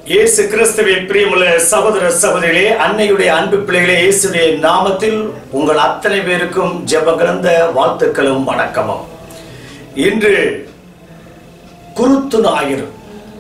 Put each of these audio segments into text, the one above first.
இயேசு கிறிஸ்துவின் பிரியமுள்ள சகோதர சகோதரிகளே அன்னையுடைய அன்பு பிள்ளைகளே இயேசுடைய நாமத்தில் உங்கள் அத்தனை பேருக்கும் ஜெப கலந்த வாழ்த்துக்களும் வணக்கமும் இன்று குருத்து ஞாயிறு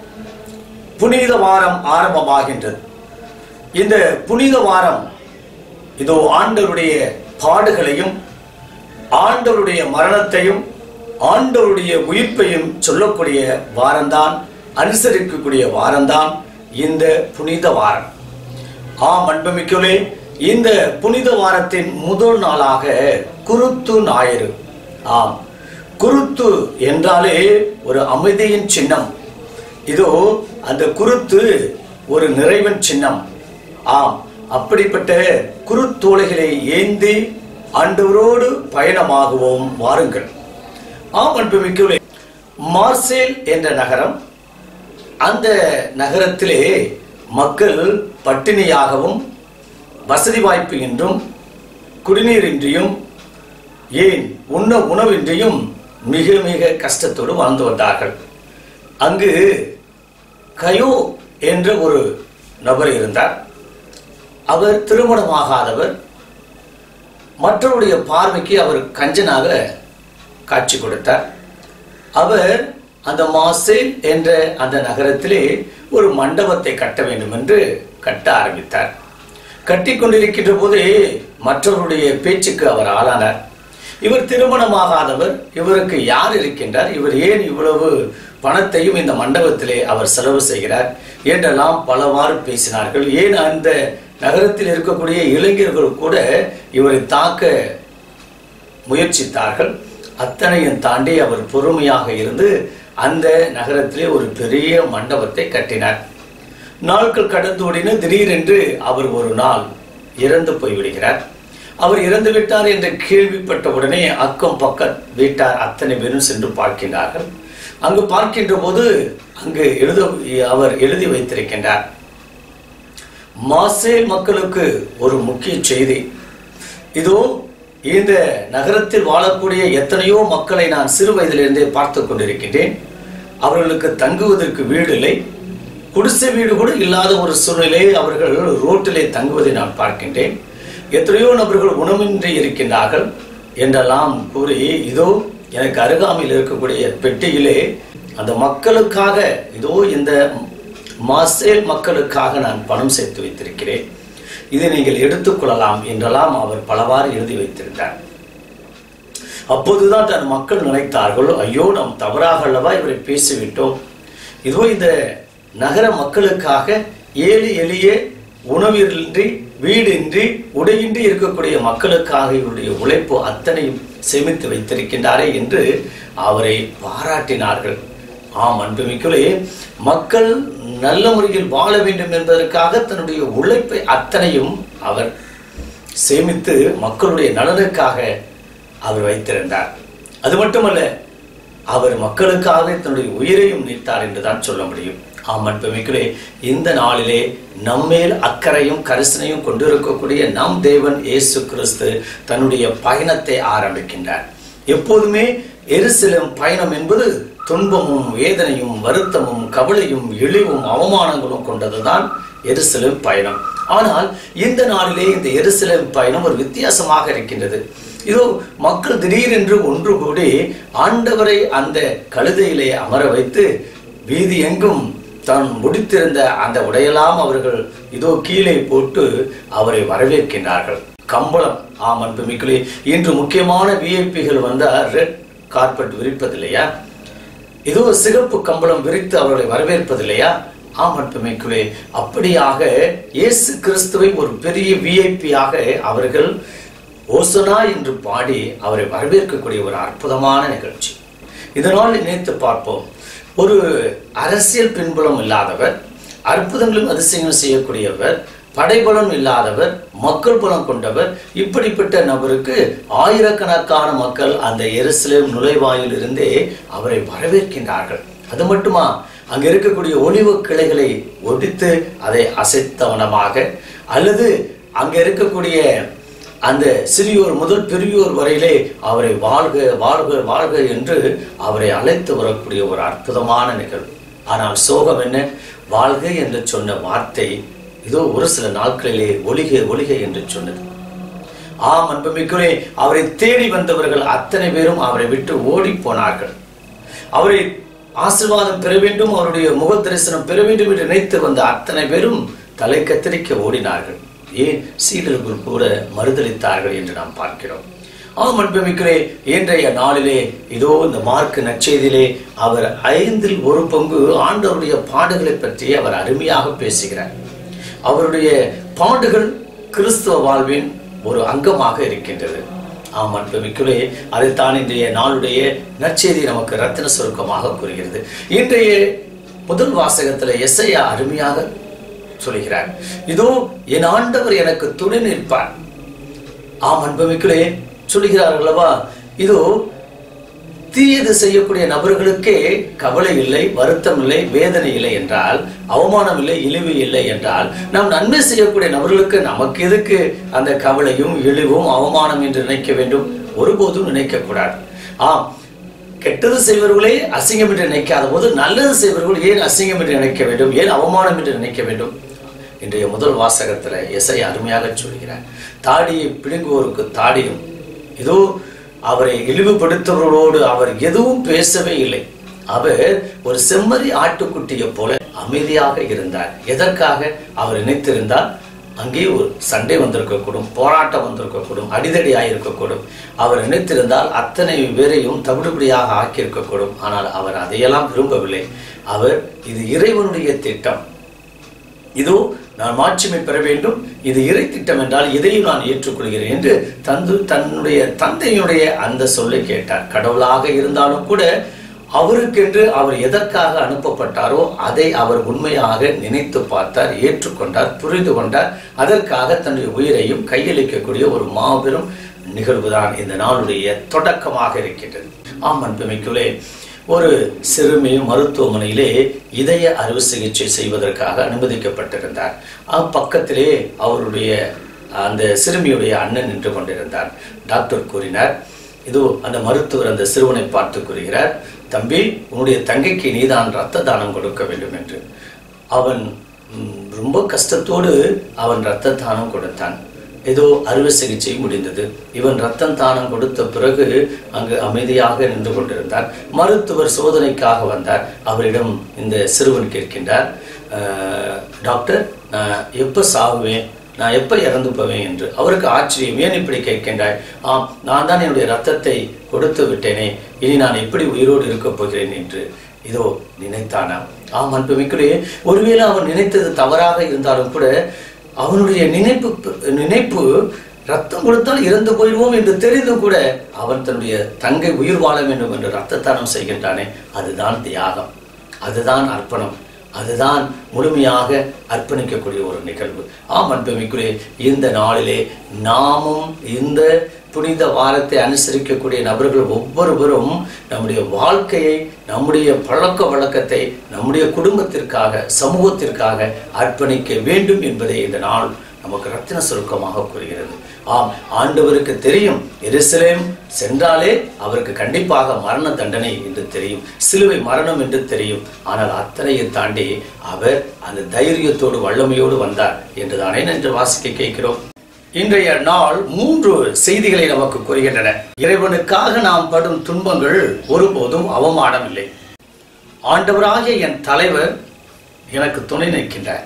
புனித வாரம் ஆரம்பமாகின்றது இந்த புனித வாரம் இதோ ஆண்டவருடைய பாடுகளையும் ஆண்டவருடைய மரணத்தையும் ஆண்டவருடைய உயிர்ப்பையும் சொல்லக்கூடிய வாரம்தான் அனுசரிக்கக்கூடிய வாரம்தான் இந்த புனித வாரம் ஆம் அன்புமிக்கலே இந்த புனித வாரத்தின் முதல் நாளாக குருத்து ஞாயிறு ஆம் குருத்து என்றாலே ஒரு அமைதியின் சின்னம் இதோ அந்த குருத்து ஒரு நிறைவின் சின்னம் ஆம் அப்படிப்பட்ட குருத்தோலைகளை ஏந்தி ஆண்டவரோடு பயணமாகுவோம் வாருங்கள் ஆம் அன்புமிக்கலே மார்சேல் என்ற நகரம் அந்த நகரத்திலே மக்கள் பட்டினியாகவும் வசதி வாய்ப்பு இன்றும் குடிநீரின்றியும் ஏன் உண்ண உணவின்றியும் மிக மிக கஷ்டத்தோடு வாழ்ந்து வந்தார்கள் அங்கு கயோ என்ற ஒரு நபர் இருந்தார் அவர் திருமணமாகாதவர் மற்றவருடைய பார்வைக்கு அவர் கஞ்சனாக காட்சி கொடுத்தார் அவர் அந்த மாசேல் என்ற அந்த நகரத்திலே ஒரு மண்டபத்தை கட்ட வேண்டும் என்று கட்ட ஆரம்பித்தார் கட்டி கொண்டிருக்கின்ற போதே மற்றவருடைய பேச்சுக்கு அவர் ஆளானார் இவர் திருமணமாகாதவர் இவருக்கு யார் இருக்கின்றார் இவர் ஏன் இவ்வளவு பணத்தையும் இந்த மண்டபத்திலே அவர் செலவு செய்கிறார் என்றெல்லாம் பலவாறு பேசினார்கள் ஏன் அந்த நகரத்தில் இருக்கக்கூடிய இளைஞர்கள் கூட இவரை தாக்க முயற்சித்தார்கள் அத்தனையும் தாண்டி அவர் பொறுமையாக இருந்து அந்த நகரத்திலே ஒரு பெரிய மண்டபத்தை கட்டினார் நாட்கள் கடந்து ஓடின திடீரென்று அவர் ஒரு நாள் இறந்து போய்விடுகிறார் அவர் இறந்து விட்டார் என்று கேள்விப்பட்ட உடனே அக்கம் பக்க வீட்டார் அத்தனை பேரும் சென்று பார்க்கின்றார்கள் அங்கு பார்க்கின்ற போது அங்கு எழுத அவர் எழுதி வைத்திருக்கின்றார் மாசேல் மக்களுக்கு ஒரு முக்கிய செய்தி இதோ இந்த நகரத்தில் வாழக்கூடிய எத்தனையோ மக்களை நான் சிறு வயதிலிருந்தே பார்த்து கொண்டிருக்கின்றேன் அவர்களுக்கு தங்குவதற்கு வீடு இல்லை குடிசை வீடு கூட இல்லாத ஒரு சூழ்நிலை அவர்கள் ரோட்டிலே தங்குவதை நான் பார்க்கின்றேன் எத்தனையோ நபர்கள் உணவின்றி இருக்கின்றார்கள் என்றெல்லாம் கூறி இதோ எனக்கு அருகாமையில் இருக்கக்கூடிய பெட்டியிலே அந்த மக்களுக்காக இதோ இந்த மாசேல் மக்களுக்காக நான் பணம் சேர்த்து வைத்திருக்கிறேன் இதை நீங்கள் எடுத்துக்கொள்ளலாம் என்றெல்லாம் அவர் பலவாறு எழுதி வைத்திருந்தார் அப்போதுதான் தன் மக்கள் நினைத்தார்கள் ஐயோ நாம் தவறாக அல்லவா இவரை பேசிவிட்டோம் இதோ இந்த நகர மக்களுக்காக ஏழு எளிய உணவின்றி வீடின்றி உடையின்றி இருக்கக்கூடிய மக்களுக்காக இவருடைய உழைப்பு அத்தனையும் சேமித்து வைத்திருக்கின்றாரே என்று அவரை பாராட்டினார்கள் ஆம் அன்புமிக்கலே மக்கள் நல்ல முறையில் வாழ வேண்டும் என்பதற்காக தன்னுடைய உழைப்பை அத்தனையும் அவர் சேமித்து மக்களுடைய நலனுக்காக அவர் வைத்திருந்தார் அது மட்டுமல்ல அவர் மக்களுக்காக தன்னுடைய உயிரையும் நீத்தார் என்றுதான் சொல்ல முடியும் ஆம் அன்புமிக்கலே இந்த நாளிலே நம்மேல் அக்கறையும் கரிசனையும் கொண்டிருக்கக்கூடிய நம் தேவன் இயேசு கிறிஸ்து தன்னுடைய பயணத்தை ஆரம்பிக்கின்றார் எப்போதுமே எருசலம் பயணம் என்பது துன்பமும் வேதனையும் வருத்தமும் கவலையும் இழிவும் அவமானங்களும் கொண்டதுதான் எருசலேம் பயணம் ஆனால் இந்த நாளிலே இந்த எருசலேம் பயணம் ஒரு வித்தியாசமாக இருக்கின்றது இதோ மக்கள் திடீரென்று ஒன்று கூடி ஆண்டவரை அந்த கழுதையிலே அமர வைத்து வீதி எங்கும் தான் முடித்திருந்த அந்த உடையெல்லாம் அவர்கள் இதோ கீழே போட்டு அவரை வரவேற்கின்றார்கள் கம்பளம் ஆம் அன்புமிக்கலே இன்று முக்கியமான விஐபிகள் வந்தால் ரெட் கார்பெட் விரிப்பதில்லையா இதோ சிகப்பு கம்பளம் விரித்து அவர்களை வரவேற்பதில்லையா ஆம் அன்புமைக்குள்ளே அப்படியாக இயேசு கிறிஸ்துவை ஒரு பெரிய விஐபியாக அவர்கள் ஓசனா என்று பாடி அவரை வரவேற்கக்கூடிய ஒரு அற்புதமான நிகழ்ச்சி இதனால் நினைத்து பார்ப்போம் ஒரு அரசியல் பின்புலம் இல்லாதவர் அற்புதங்களும் அதிசயங்களும் செய்யக்கூடியவர் படைபலம் இல்லாதவர் மக்கள் பலம் கொண்டவர் இப்படிப்பட்ட நபருக்கு ஆயிரக்கணக்கான மக்கள் அந்த எருசலேம் நுழைவாயில் இருந்தே அவரை வரவேற்கின்றார்கள் அது மட்டுமா அங்க இருக்கக்கூடிய ஒளிவு கிளைகளை ஒடித்து அதை அசைத்தவனமாக அல்லது அங்க இருக்கக்கூடிய அந்த சிறியோர் முதல் பெரியோர் வரையிலே அவரை வாழ்க வாழ்க வாழ்க என்று அவரை அழைத்து வரக்கூடிய ஒரு அற்புதமான நிகழ்வு ஆனால் சோகம் என்ன வாழ்க என்று சொன்ன வார்த்தை இதோ ஒரு சில நாட்களிலே ஒளிக ஒளிக என்று சொன்னது ஆம் அன்புமிக்கவே அவரை தேடி வந்தவர்கள் அத்தனை பேரும் அவரை விட்டு ஓடி போனார்கள் அவரை ஆசீர்வாதம் பெற வேண்டும் அவருடைய முக தரிசனம் பெற வேண்டும் என்று நினைத்து வந்த அத்தனை பேரும் தலை கத்திரிக்க ஓடினார்கள் ஏன் சீடர்கள் கூட மறுதளித்தார்கள் என்று நாம் பார்க்கிறோம் ஆம் அன்புமிக்கிறே இன்றைய நாளிலே இதோ இந்த மார்க் நற்செய்தியிலே அவர் ஐந்தில் ஒரு பங்கு ஆண்டவருடைய பாடுகளை பற்றி அவர் அருமையாக பேசுகிறார் அவருடைய பாடுகள் கிறிஸ்துவ வாழ்வின் ஒரு அங்கமாக இருக்கின்றது ஆம் அன்புமிக்குள்ளே அதைத்தான் இன்றைய நாளுடைய நற்செய்தி நமக்கு ரத்தின சுருக்கமாக கூறுகிறது இன்றைய முதல் வாசகத்துல எஸ்ஐயா அருமையாக சொல்கிறார் இதோ என் ஆண்டவர் எனக்கு துணை நிற்பார் ஆம் அன்புமிக்குள்ளே சொல்கிறார் அல்லவா இதோ தீயது செய்யக்கூடிய நபர்களுக்கே கவலை இல்லை வருத்தம் இல்லை வேதனை இல்லை என்றால் அவமானம் இல்லை இழிவு இல்லை என்றால் நாம் நன்மை செய்யக்கூடிய நபர்களுக்கு நமக்கு எதுக்கு அந்த கவலையும் இழிவும் அவமானம் என்று நினைக்க வேண்டும் ஒருபோதும் நினைக்கக்கூடாது ஆம் கெட்டது செய்வர்களே அசிங்கம் என்று நினைக்காத போது நல்லது செய்வர்கள் ஏன் அசிங்கம் என்று நினைக்க வேண்டும் ஏன் அவமானம் என்று நினைக்க வேண்டும் இன்றைய முதல் வாசகத்துல எஸ்ஐ அருமையாக சொல்கிறார் தாடியை பிடுங்குவோருக்கு தாடியும் இதோ அவரை இழிவுபடுத்தவர்களோடு அவர் எதுவும் பேசவே இல்லை அவர் ஒரு செம்மறி ஆட்டுக்குட்டியை போல அமைதியாக இருந்தார் எதற்காக அவர் நினைத்திருந்தால் அங்கே ஒரு சண்டை வந்திருக்கக்கூடும் போராட்டம் வந்திருக்கக்கூடும் அடிதடி ஆயிருக்கக்கூடும் அவர் நினைத்திருந்தால் அத்தனை பேரையும் தவிடுபடியாக ஆக்கியிருக்கக்கூடும் ஆனால் அவர் அதையெல்லாம் விரும்பவில்லை அவர் இது இறைவனுடைய திட்டம் இதோ நான் மாட்சிமை பெற வேண்டும் இது இறை திட்டம் என்றால் இதையும் நான் ஏற்றுக்கொள்கிறேன் என்று தந்து தன்னுடைய தந்தையுடைய அந்த சொல்லை கேட்டார் கடவுளாக இருந்தாலும் கூட அவருக்கென்று அவர் எதற்காக அனுப்பப்பட்டாரோ அதை அவர் உண்மையாக நினைத்து பார்த்தார் ஏற்றுக்கொண்டார் புரிந்து கொண்டார் அதற்காக தன்னுடைய உயிரையும் கையளிக்கக்கூடிய ஒரு மாபெரும் நிகழ்வுதான் இந்த நாளுடைய தொடக்கமாக இருக்கின்றது ஆம் அன்புமிக்குள்ளே ஒரு சிறுமி மருத்துவமனையிலே இதய அறுவை சிகிச்சை செய்வதற்காக அனுமதிக்கப்பட்டிருந்தார் அப்பக்கத்திலே அவருடைய அந்த சிறுமியுடைய அண்ணன் நின்று கொண்டிருந்தார் டாக்டர் கூறினார் இதோ அந்த மருத்துவர் அந்த சிறுவனை பார்த்து கூறுகிறார் தம்பி உன்னுடைய தங்கைக்கு நீதான் ரத்த தானம் கொடுக்க வேண்டும் என்று அவன் ம், ரொம்ப கஷ்டத்தோடு அவன் ரத்த தானம் கொடுத்தான் ஏதோ அறுவை சிகிச்சை முடிந்தது இவன் ரத்தம் தானம் கொடுத்த பிறகு அங்கு அமைதியாக நின்று கொண்டிருந்தார் மருத்துவர் சோதனைக்காக வந்தார் அவரிடம் இந்த சிறுவன் கேட்கின்றார் "அஹ், டாக்டர் நான் எப்போ சாகுவேன் நான் எப்போ இறந்து போவேன் என்று அவருக்கு ஆச்சரியம் ஏன் இப்படி கேட்கின்றாய் ஆம் நான் தான் என்னுடைய ரத்தத்தை கொடுத்து விட்டேனே இனி நான் எப்படி உயிரோடு இருக்கப் போகிறேன் என்று இதோ நினைத்தானா ஆம் அன்புமிக்குள்ளே ஒருவேளை அவன் நினைத்தது தவறாக இருந்தாலும் கூட அவனுடைய நினைப்பு நினைப்பு ரத்தம் கொடுத்தால் இறந்து போயிடுவோம் என்று தெரிந்தும் கூட அவன் தன்னுடைய தங்கை உயிர் வாழ வேண்டும் என்று ரத்த தானம் செய்கின்றானே அதுதான் தியாகம் அதுதான் அர்ப்பணம் அதுதான் முழுமையாக அர்ப்பணிக்கக்கூடிய ஒரு நிகழ்வு ஆம் அன்புமிக்குள்ளே இந்த நாளிலே நாமும் இந்த புனித வாரத்தை அனுசரிக்கக்கூடிய நபர்கள் ஒவ்வொருவரும் நம்முடைய வாழ்க்கையை நம்முடைய பழக்க வழக்கத்தை நம்முடைய குடும்பத்திற்காக சமூகத்திற்காக அர்ப்பணிக்க வேண்டும் என்பதை இந்த நாள் நமக்கு ரத்தின சுருக்கமாக கூறுகிறது ஆம் ஆண்டவருக்கு தெரியும் எருசலேம் சென்றாலே அவருக்கு கண்டிப்பாக மரண தண்டனை என்று தெரியும் சிலுவை மரணம் என்று தெரியும் ஆனால் அத்தனையை தாண்டி அவர் அந்த தைரியத்தோடு வல்லமையோடு வந்தார் என்றுதானே என்று வாசிக்க கேட்கிறோம் இன்றைய நாள் மூன்று செய்திகளை நமக்கு கூறுகின்றன இறைவனுக்காக நாம் படும் துன்பங்கள் ஒருபோதும் அவமானம் இல்லை ஆண்டவராகிய என் தலைவர் எனக்கு துணை நிற்கின்றார்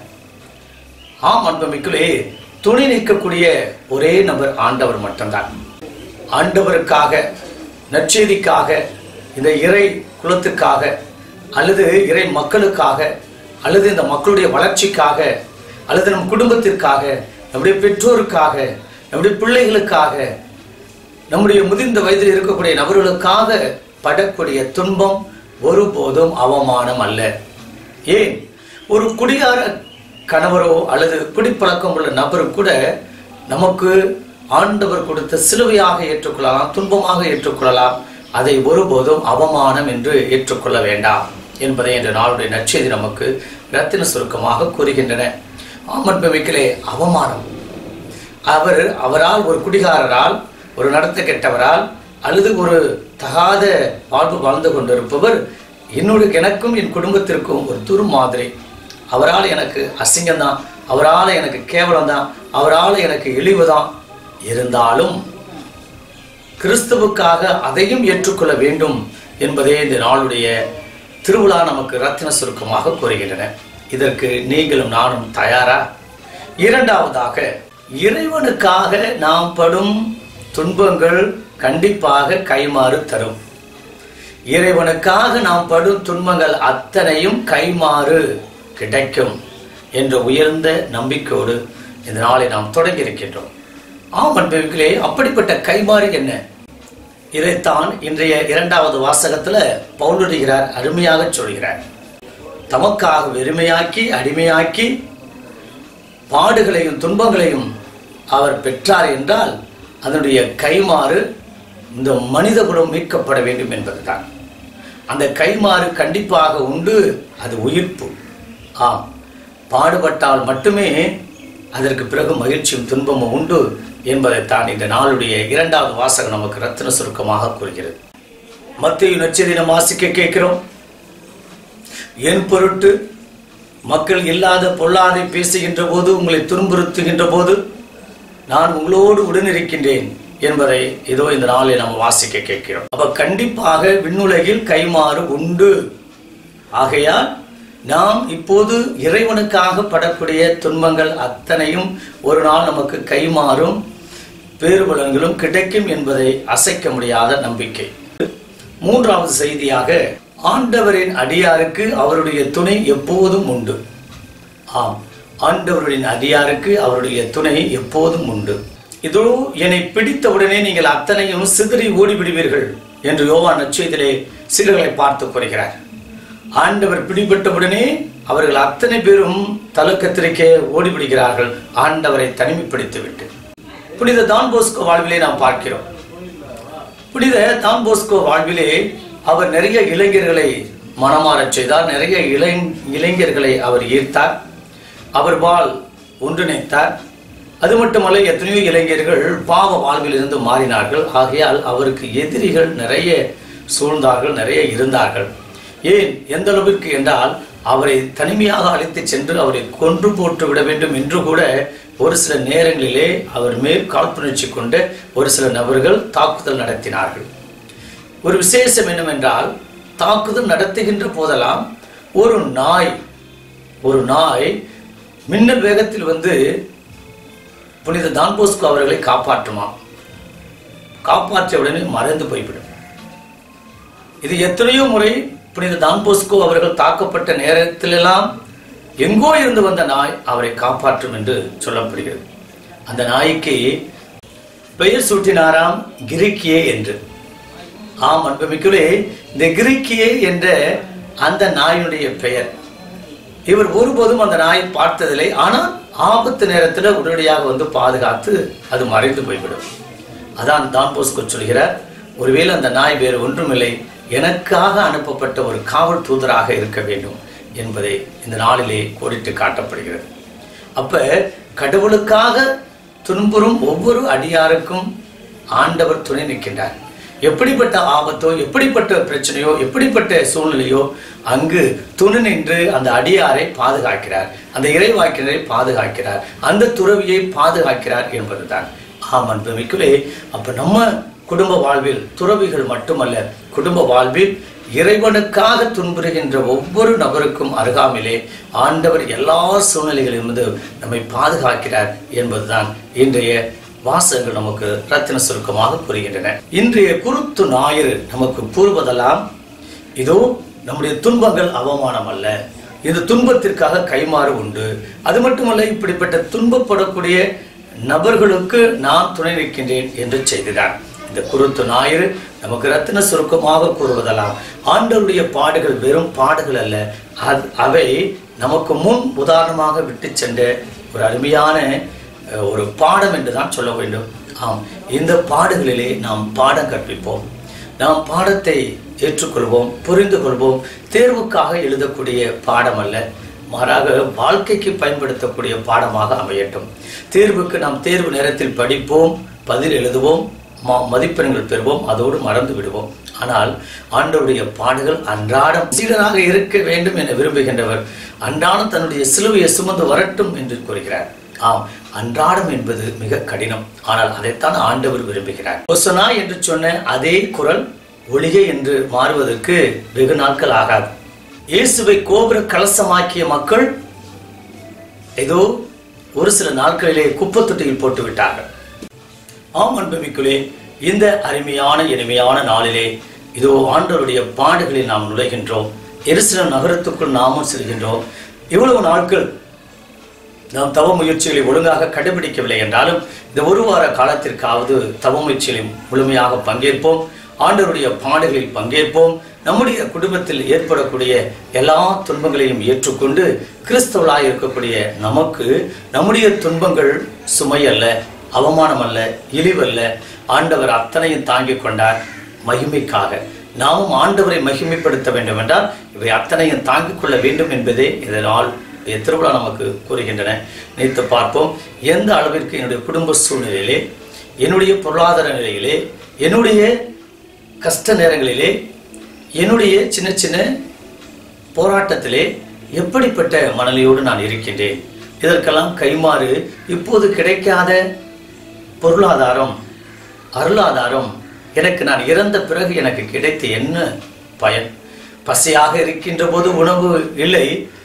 ஆம் அன்புமிக்குள்ளே துணை நிற்கக்கூடிய ஒரே நபர் ஆண்டவர் மட்டும்தான் ஆண்டவருக்காக நற்செய்திக்காக இந்த இறை குலத்துக்காக அல்லது இறை மக்களுக்காக அல்லது இந்த மக்களுடைய வளர்ச்சிக்காக அல்லது நம் குடும்பத்திற்காக நம்முடைய பெற்றோருக்காக நம்முடைய பிள்ளைகளுக்காக நம்முடைய முதிர்ந்த வயதில் இருக்கக்கூடிய நபர்களுக்காக படக்கூடிய துன்பம் ஒருபோதும் அவமானம் அல்ல ஏன் ஒரு குடியார கணவரோ அல்லது குடிப்பழக்கம் உள்ள நபர் கூட நமக்கு ஆண்டவர் கொடுத்த சிலுவையாக ஏற்றுக்கொள்ளலாம் துன்பமாக ஏற்றுக்கொள்ளலாம் அதை ஒருபோதும் அவமானம் என்று ஏற்றுக்கொள்ள வேண்டாம் என்பதை இந்த நாளுடைய நற்செய்தி நமக்கு ரத்தின சுருக்கமாக கூறுகின்றன ஆமன்பமிக்கலே அவமானம் அவர் அவரால் ஒரு குடிகாரரால் ஒரு நடத்த கெட்டவரால் அல்லது ஒரு தகாத வாழ்வு வாழ்ந்து கொண்டிருப்பவர் என்னோட எனக்கும் என் குடும்பத்திற்கும் ஒரு துரு மாதிரி அவரால் எனக்கு அசிங்கம்தான் அவரால் எனக்கு கேவலம் தான் அவரால் எனக்கு இழிவு தான் இருந்தாலும் கிறிஸ்துவுக்காக அதையும் ஏற்றுக்கொள்ள வேண்டும் என்பதே இந்த நாளுடைய திருவிழா நமக்கு ரத்தின சுருக்கமாக கூறுகின்றன இதற்கு நீங்களும் நானும் தயாரா இரண்டாவதாக இறைவனுக்காக நாம் படும் துன்பங்கள் கண்டிப்பாக கைமாறு தரும் இறைவனுக்காக நாம் படும் துன்பங்கள் அத்தனையும் கைமாறு கிடைக்கும் என்ற உயர்ந்த நம்பிக்கையோடு இந்த நாளை நாம் தொடங்கி இருக்கின்றோம் ஆம் அன்பர்களே அப்படிப்பட்ட கைமாறு என்ன இதைத்தான் இன்றைய இரண்டாவது வாசகத்துல பவுலுடுகிறார் அருமையாக சொல்கிறார் தமக்காக வெறுமையாக்கி அடிமையாக்கி பாடுகளையும் துன்பங்களையும் அவர் பெற்றார் என்றால் அதனுடைய கைமாறு இந்த மனித குலம் மீட்கப்பட வேண்டும் என்பதுதான் அந்த கைமாறு கண்டிப்பாக உண்டு அது உயிர்ப்பு ஆம் பாடுபட்டால் மட்டுமே அதற்கு பிறகு மகிழ்ச்சியும் துன்பமும் உண்டு என்பதைத்தான் இந்த நாளுடைய இரண்டாவது வாசகம் நமக்கு ரத்தின சுருக்கமாக கூறுகிறது மத்திய நச்சதினம் வாசிக்க கேட்கிறோம் என் பொருட்டு மக்கள் இல்லாத பொல்லாதை பேசுகின்ற போது உங்களை துன்புறுத்துகின்ற போது நான் உங்களோடு உடனிருக்கின்றேன் என்பதை இதோ இந்த நாளில் நாம் வாசிக்க கேட்கிறோம் அப்ப கண்டிப்பாக விண்ணுலகில் கைமாறு உண்டு ஆகையால் நாம் இப்போது இறைவனுக்காக படக்கூடிய துன்பங்கள் அத்தனையும் ஒரு நாள் நமக்கு கைமாறும் பேறுபலன்களும் கிடைக்கும் என்பதை அசைக்க முடியாத நம்பிக்கை மூன்றாவது செய்தியாக ஆண்டவரின் அடியாருக்கு அவருடைய துணை எப்போதும் உண்டு ஆம் ஆண்டவரின் அடியாருக்கு அவருடைய துணை எப்போதும் உண்டு இதோ என்னை பிடித்தவுடனே நீங்கள் அத்தனையும் சிதறி ஓடிவிடுவீர்கள் என்று யோவா நச்செய்திலே சிலர்களை பார்த்து கூறுகிறார் ஆண்டவர் பிடிபட்டவுடனே அவர்கள் அத்தனை பேரும் தலக்கத்திரிக்கே ஓடிவிடுகிறார்கள் ஆண்டவரை தனிமைப்படுத்திவிட்டு புனித தான் போஸ்கோ வாழ்விலே நாம் பார்க்கிறோம் புனித தான் போஸ்கோ வாழ்விலே அவர் நிறைய இளைஞர்களை மனமாறச் செய்தார் நிறைய இளை இளைஞர்களை அவர் ஈர்த்தார் அவர் வாழ் ஒன்றிணைத்தார் அது மட்டுமல்ல எத்தனையோ இளைஞர்கள் பாவ வாழ்வில் இருந்து மாறினார்கள் ஆகையால் அவருக்கு எதிரிகள் நிறைய சூழ்ந்தார்கள் நிறைய இருந்தார்கள் ஏன் எந்த அளவிற்கு என்றால் அவரை தனிமையாக அழைத்து சென்று அவரை கொன்று போட்டு விட வேண்டும் என்று கூட ஒரு சில நேரங்களிலே அவர் மேல் காழ்ப்புணர்ச்சி கொண்டு ஒரு சில நபர்கள் தாக்குதல் நடத்தினார்கள் ஒரு விசேஷம் என்னவென்றால் தாக்குதல் நடத்துகின்ற போதெல்லாம் ஒரு நாய் ஒரு நாய் மின்னல் வேகத்தில் வந்து புனித தான்போஸ்கோ அவர்களை காப்பாற்றுமா காப்பாற்றிய உடனே மறைந்து போய்விடும் இது எத்தனையோ முறை புனித தான்போஸ்கோ அவர்கள் தாக்கப்பட்ட நேரத்திலெல்லாம் எங்கோ இருந்து வந்த நாய் அவரை காப்பாற்றும் என்று சொல்லப்படுகிறது அந்த நாய்க்கு பெயர் சூட்டினாராம் கிரிக்கியே என்று ஆம் அன்புமிக்கவே இந்த கிரிக்கியே என்ற அந்த நாயினுடைய பெயர் இவர் ஒருபோதும் அந்த நாயை பார்த்ததில்லை ஆனால் ஆபத்து நேரத்தில் உடனடியாக வந்து பாதுகாத்து அது மறைந்து போய்விடும் அதான் தான் போஸ்கோ சொல்கிறார் ஒருவேளை அந்த நாய் வேறு ஒன்றுமில்லை எனக்காக அனுப்பப்பட்ட ஒரு காவல் தூதராக இருக்க வேண்டும் என்பதை இந்த நாளிலே கோடிட்டு காட்டப்படுகிறது அப்ப கடவுளுக்காக துன்புறும் ஒவ்வொரு அடியாருக்கும் ஆண்டவர் துணை நிற்கின்றார் எப்படிப்பட்ட ஆபத்தோ எப்படிப்பட்ட பிரச்சனையோ எப்படிப்பட்ட சூழ்நிலையோ அங்கு துணை நின்று அந்த அடியாரை பாதுகாக்கிறார் அந்த இறைவாக்கினரை பாதுகாக்கிறார் அந்த துறவியை பாதுகாக்கிறார் என்பதுதான் ஆம் அன்புமிக்குலே அப்ப நம்ம குடும்ப வாழ்வில் துறவிகள் மட்டுமல்ல குடும்ப வாழ்வில் இறைவனுக்காக துன்புறுகின்ற ஒவ்வொரு நபருக்கும் அருகாமையிலே ஆண்டவர் எல்லா சூழ்நிலைகளிலிருந்து நம்மை பாதுகாக்கிறார் என்பதுதான் இன்றைய வாசகங்கள் நமக்கு ரத்தின சுருக்கமாக கூறுகின்றன இன்றைய குருத்து ஞாயிறு நமக்கு கூறுவதெல்லாம் இதோ நம்முடைய துன்பங்கள் அவமானம் அல்ல இந்த துன்பத்திற்காக கைமாறு உண்டு அது மட்டுமல்ல இப்படிப்பட்ட துன்பப்படக்கூடிய நபர்களுக்கு நான் துணை நிற்கின்றேன் என்று செய்துதான் இந்த குருத்து ஞாயிறு நமக்கு ரத்தின சுருக்கமாக கூறுவதெல்லாம் ஆண்டவருடைய பாடுகள் வெறும் பாடுகள் அல்ல அது அவை நமக்கு முன் உதாரணமாக விட்டு சென்ற ஒரு அருமையான அஹ், ஒரு பாடம் என்று தான் சொல்ல வேண்டும் ஆம் இந்த பாடுகளிலே நாம் பாடம் கற்பிப்போம் நாம் பாடத்தை ஏற்றுக்கொள்வோம் புரிந்து கொள்வோம் தேர்வுக்காக எழுதக்கூடிய பாடம் அல்ல மாறாக வாழ்க்கைக்கு பயன்படுத்தக்கூடிய பாடமாக அமையட்டும் தேர்வுக்கு நாம் தேர்வு நேரத்தில் படிப்போம் பதில் எழுதுவோம் ம- மதிப்பெண்கள் பெறுவோம் அதோடு மறந்து விடுவோம் ஆனால் ஆண்டவருடைய பாடுகள் அன்றாடம் சீடனாக இருக்க வேண்டும் என விரும்புகின்றவர் அன்றாடம் தன்னுடைய சிலுவையை சுமந்து வரட்டும் என்று கூறுகிறார் ஆம் அன்றாடம் என்பது மிக கடினம் ஆனால் அதைத்தான் ஆண்டவர் விரும்புகிறார் ஒசனா என்று சொன்ன அதே குரல் ஒளிகை என்று மாறுவதற்கு வெகு நாட்கள் ஆகாது இயேசுவை கோபுர கலசமாக்கிய மக்கள் ஏதோ ஒரு சில நாட்களிலே குப்பை தொட்டியில் போட்டு விட்டார்கள் ஆம் அன்புமிக்குள்ளே இந்த அருமையான இனிமையான நாளிலே இதோ ஆண்டவருடைய பாடுகளில் நாம் நுழைகின்றோம் எருசலம் நகரத்துக்குள் நாமும் செல்கின்றோம் இவ்வளவு நாட்கள் நாம் தவ முயற்சிகளை ஒழுங்காக கடைபிடிக்கவில்லை என்றாலும் இந்த ஒரு வார காலத்திற்காவது தவ முயற்சிகளில் முழுமையாக பங்கேற்போம் ஆண்டவருடைய பாடுகளில் பங்கேற்போம் நம்முடைய குடும்பத்தில் ஏற்படக்கூடிய எல்லா துன்பங்களையும் ஏற்றுக்கொண்டு கிறிஸ்தவளாய் இருக்கக்கூடிய நமக்கு நம்முடைய துன்பங்கள் சுமை அல்ல அவமானம் அல்ல இழிவல்ல ஆண்டவர் அத்தனையும் தாங்கிக் கொண்டார் மகிமைக்காக நாமும் ஆண்டவரை மகிமைப்படுத்த வேண்டும் என்றால் இவை அத்தனையும் தாங்கிக் கொள்ள வேண்டும் என்பதே இதனால் திருவிழா நமக்கு கூறுகின்றன நினைத்து பார்ப்போம் எந்த அளவிற்கு என்னுடைய குடும்ப சூழ்நிலையிலே என்னுடைய பொருளாதார நிலையிலே என்னுடைய கஷ்ட நேரங்களிலே என்னுடைய சின்ன சின்ன போராட்டத்திலே எப்படிப்பட்ட மனநிலையோடு நான் இருக்கின்றேன் இதற்கெல்லாம் கைமாறு இப்போது கிடைக்காத பொருளாதாரம் அருளாதாரம் எனக்கு நான் இறந்த பிறகு எனக்கு கிடைத்த என்ன பயன் பசியாக இருக்கின்ற போது உணவு இல்லை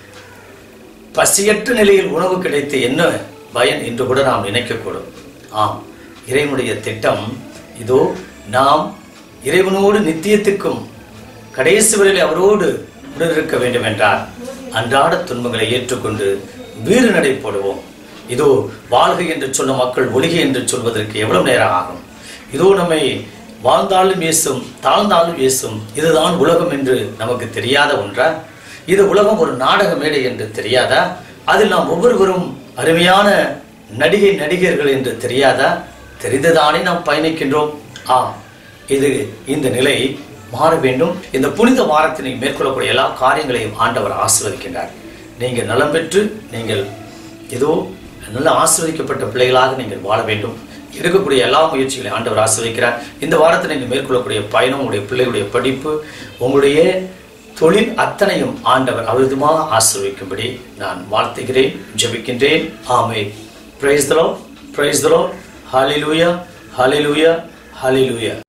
பசியற்ற நிலையில் உணவு கிடைத்த என்ன பயன் என்று கூட நாம் நினைக்கக்கூடும் ஆம் இறைவனுடைய திட்டம் இதோ நாம் இறைவனோடு நித்தியத்துக்கும் கடைசி வரையில் அவரோடு உடனிருக்க வேண்டும் என்றார் அன்றாட துன்பங்களை ஏற்றுக்கொண்டு வீறு நடை போடுவோம் இதோ வாழ்க என்று சொன்ன மக்கள் ஒளிகை என்று சொல்வதற்கு எவ்வளவு நேரம் ஆகும் இதோ நம்மை வாழ்ந்தாலும் ஏசும் தாழ்ந்தாலும் ஏசும் இதுதான் உலகம் என்று நமக்கு தெரியாத ஒன்றா இது உலகம் ஒரு நாடக மேடை என்று தெரியாதா அதில் நாம் ஒவ்வொருவரும் அருமையான நடிகை நடிகர்கள் என்று தெரியாதா தெரிந்துதானே நாம் பயணிக்கின்றோம் ஆம் இது இந்த நிலை மாற வேண்டும் இந்த புனித வாரத்தினை மேற்கொள்ளக்கூடிய எல்லா காரியங்களையும் ஆண்டவர் ஆசீர்வதிக்கின்றார் நீங்கள் நலம் பெற்று நீங்கள் ஏதோ நல்ல ஆசீர்வதிக்கப்பட்ட பிள்ளைகளாக நீங்கள் வாழ வேண்டும் இருக்கக்கூடிய எல்லா முயற்சிகளையும் ஆண்டவர் ஆசீர்வதிக்கிறார் இந்த வாரத்தில் நீங்கள் மேற்கொள்ளக்கூடிய பயணம் உங்களுடைய பிள்ளைகளுடைய படிப்பு உங்களுடைய தொழில் அத்தனையும் ஆண்டவர் அவிதமாக ஆசீர்வதிக்கும்படி நான் வாழ்த்துகிறேன் ஜெபிக்கின்றேன் ஆமே praise the Lord praise the Lord hallelujah hallelujah hallelujah